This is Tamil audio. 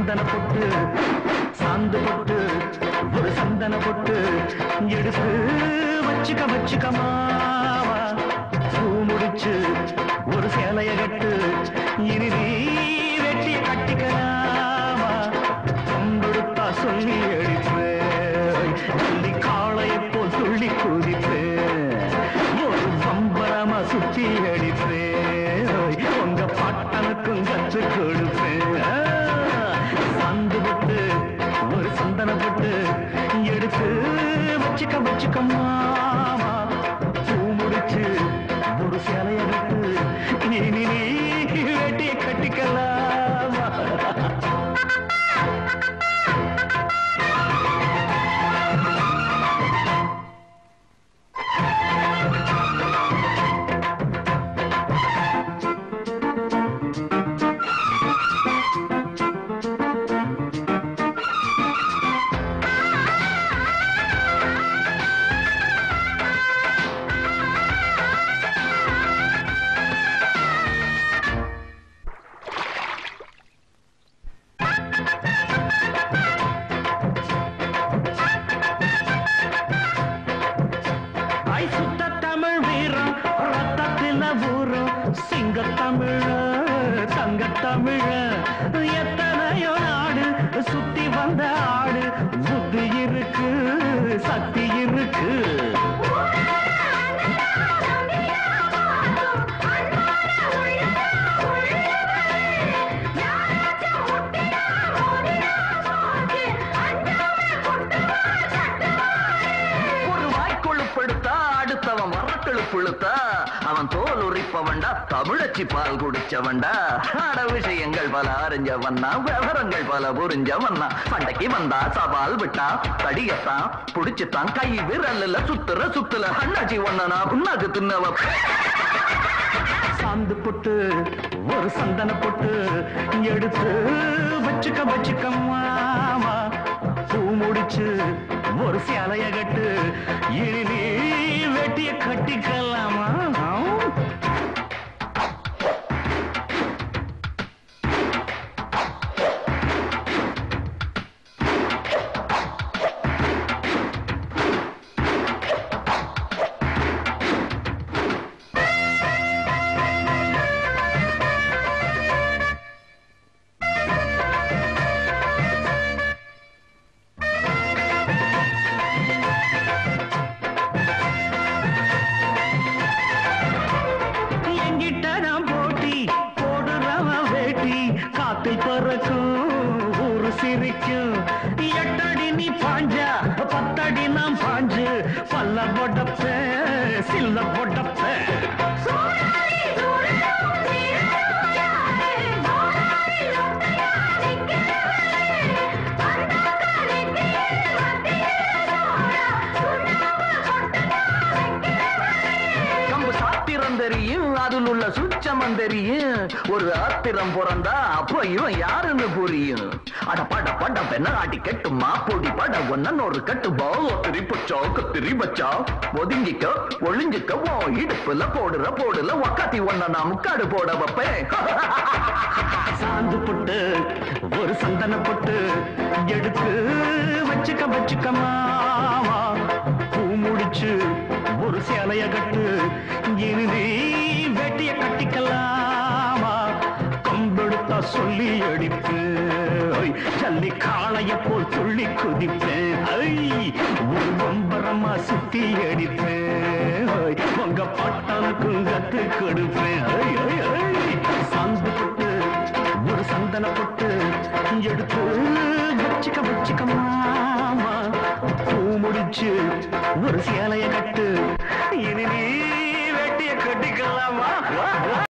சந்தன பொட்டு சாந்து பொட்டு ஒரு சந்தன பொட்டு எடுத்து வச்சுக்க வச்சுக்க மாவா பூ முடிச்சு ஒரு சேலைய கட்டு இனி நீ வெட்டிய கட்டிக்கலாமா கொம்பெடுத்தா சொல்லி அடிப்பேன் சொல்லி காளையை போல் துள்ளி குதிப்பேன் ஒரு பம்பரமா சுத்தி அடிப்பேன் உங்க பாட்டனுக்கும் கற்று கொடுப்பேன் சந்து விட்டு ஒரு சந்தன போட்டு எடுத்து வச்சுக்க வச்சுக்க மாமா பூ முடிச்சு ஒரு சேலைய விட்டு இனி நீ வேட்டியை கட்டிக்கலாமா ஐ சுத்த தமிழ் வீரம் ரத்தத்தில ஊரும் சிங்க தமிழ தங்க தமிழ எத்தனையோ நாடு சுத்தி வந்த ஆடு புத்தி இருக்கு சக்தி இருக்கு ஒரு வாய்க்கொழுப்படுத்தா அடுத்தவன் வரக்கெழுப்புழுத்தா அவன் தோல் உரிப்பவன்டா தமிழச்சி பால் குடிச்சவன்டா அட விஷயங்கள் பல அறிஞ்சவன்னா விவரங்கள் பல புரிஞ்சவன்னா சண்டைக்கு வந்தா சவால் விட்டா தடியத்தான் புடிச்சுத்தான் கை விரல்ல சுத்துற சுத்துல அண்ணாச்சி ஒண்ணனா புண்ணாக்கு தின்னவ சாந்து பொட்டு ஒரு சந்தன பொட்டு எடுத்து வச்சுக்க வச்சுக்க மாமா பூ முடிச்சு ஒரு சேலைய கட்டு இனி நீ வெட்டிய கட்டிக்கலாமா என்கிட்ட நான் போட்டி போடுறவன் வேட்டி காத்தில் பறக்கும் ஊரு சிரிக்கும் எட்டடி நீ பாஞ்சா பத்தடி நான் பாஞ்சு பல்ல பொடப்ப சில்ல பொடப்ப கம்பு சாத்திரம் தெரியும் அதில் உள்ள சுச்சமம் தெரியும் ஒரு ஆத்திரம் பிறந்தா அப்போ இவன் யாருன்னு புரியும் அட பட பட பெண்ண ஆட்டி கட்டுமா பொடி பட ஒன்னன் ஒரு கட்டுமா ஒத்திரி புச்சோ கத்திரி பச்சா ஒதுங்கிக்க ஒளிஞ்சுக்க ஓ இடுப்புல போடுற போடுல ஒக்காத்தி ஒன்ன நான் முக்காடு போட வைப்பேன் சாந்து பொட்டு ஒரு சந்தன பொட்டு எடுத்து வச்சுக்க வச்சுக்க மாமா பூ முடிச்சு ஒரு சேலைய கட்டு இனி நீ வெட்டிய கட்டிக்கலாமா கம்பெடுத்தா சொல்லி அடிப்பேன் ஜல்லி காளைய போல் துள்ளி குதிப்பேன் ஐ, ஒரு பம்பரமா சுத்தி அடிப்பேன் ஐ, உங்க பாட்டானுக்கும் கத்து கொடுப்பேன் ஐ, ஐ, ஐ. சாந்து பொட்டு ஒரு சந்தன பொட்டு எடுத்து வச்சுக்க வச்சுக்க மாமா பூ முடிச்சு ஒரு சேலைய கட்டு இனி நீ வெட்டிய கட்டிக்கலாமா